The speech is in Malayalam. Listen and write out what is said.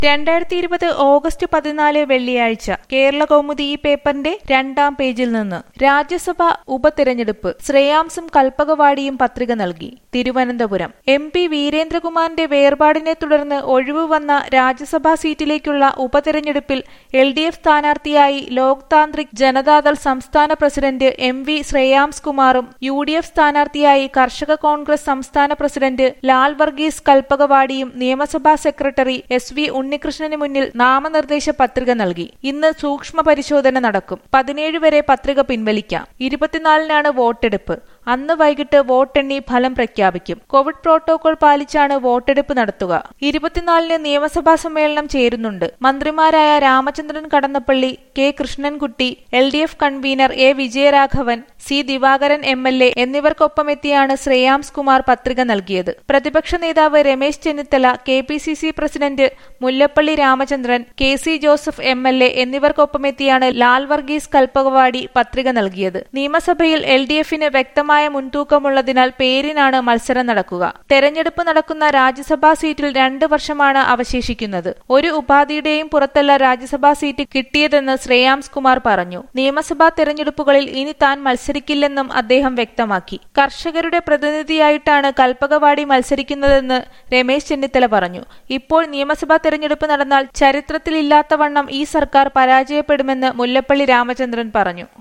രണ്ടായിരത്തി ഇരുപത് ഓഗസ്റ്റ് പതിനാല് വെള്ളിയാഴ്ച കേരള കൗമുദി ഈ പേപ്പറിന്റെ രണ്ടാം പേജിൽ നിന്ന് രാജ്യസഭ ഉപതെരഞ്ഞെടുപ്പ് ശ്രേയാംസും കൽപ്പകവാടിയും പത്രിക നൽകി തിരുവനന്തപുരം എം പി വീരേന്ദ്രകുമാറിന്റെ വേർപാടിനെ തുടർന്ന് ഒഴിവ് വന്ന രാജ്യസഭാ സീറ്റിലേക്കുള്ള ഉപതെരഞ്ഞെടുപ്പിൽ എൽ ഡി എഫ് സ്ഥാനാർത്ഥിയായി ലോക് താന്ത്രിക് ജനതാദൾ സംസ്ഥാന പ്രസിഡന്റ് എം വി ശ്രേയാംസ് കുമാറും യു ഡി എഫ് സ്ഥാനാർത്ഥിയായി കർഷക കോൺഗ്രസ് സംസ്ഥാന പ്രസിഡന്റ് ലാൽ വർഗീസ് കൽപ്പകവാടിയും നിയമസഭാ സെക്രട്ടറി എസ് വി ഉണ്ണികൃഷ്ണന് മുന്നിൽ നാമനിർദ്ദേശ പത്രിക നൽകി ഇന്ന് സൂക്ഷ്മ പരിശോധന നടക്കും പതിനേഴ് വരെ പത്രിക പിൻവലിക്കാം ഇരുപത്തിനാലിനാണ് വോട്ടെടുപ്പ് അന്ന് വൈകിട്ട് വോട്ടെണ്ണി ഫലം പ്രഖ്യാപിക്കും കോവിഡ് പ്രോട്ടോകോൾ പാലിച്ചാണ് വോട്ടെടുപ്പ് നടത്തുക ഇരുപത്തിനാലിന് നിയമസഭാ സമ്മേളനം ചേരുന്നുണ്ട് മന്ത്രിമാരായ Ramachandran Kadannappally K Krishnankutty L D F convener A Vijayaraghavan C Divakaran M L A എന്നിവർക്കൊപ്പമെത്തിയാണ് ശ്രേയാംസ് കുമാർ പത്രിക നൽകിയത് പ്രതിപക്ഷ നേതാവ് Ramesh Chennithala K P C C president Mullappally Ramachandran K C Joseph M L A എന്നിവർക്കൊപ്പമെത്തിയാണ് ലാൽ വർഗീസ് കൽപ്പകവാടി പത്രിക നൽകിയത് നിയമസഭയിൽ എൽ ഡി എഫിന് വ്യക്തമായ മുൻതൂക്കമുള്ളതിനാൽ പേരിനാണ് മത്സരം നടക്കുക തെരഞ്ഞെടുപ്പ് നടക്കുന്ന രാജ്യസഭാ സീറ്റിൽ രണ്ട് വർഷമാണ് അവശേഷിക്കുന്നത് ഒരു ഉപാധിയുടെയും പുറത്തല്ല രാജ്യസഭാ സീറ്റ് കിട്ടിയതെന്ന് ശ്രേയാംസ് കുമാർ പറഞ്ഞു നിയമസഭാ തെരഞ്ഞെടുപ്പുകളിൽ ഇനി താൻ മത്സരിക്കില്ലെന്നും അദ്ദേഹം വ്യക്തമാക്കി കർഷകരുടെ പ്രതിനിധിയായിട്ടാണ് കൽപ്പകവാടി മത്സരിക്കുന്നതെന്ന് രമേശ് ചെന്നിത്തല പറഞ്ഞു ഇപ്പോൾ നിയമസഭാ തെരഞ്ഞെടുപ്പ് നടന്നാൽ ചരിത്രത്തിലില്ലാത്തവണ്ണം ഈ സർക്കാർ പരാജയപ്പെടുമെന്ന് മുല്ലപ്പള്ളി രാമചന്ദ്രൻ പറഞ്ഞു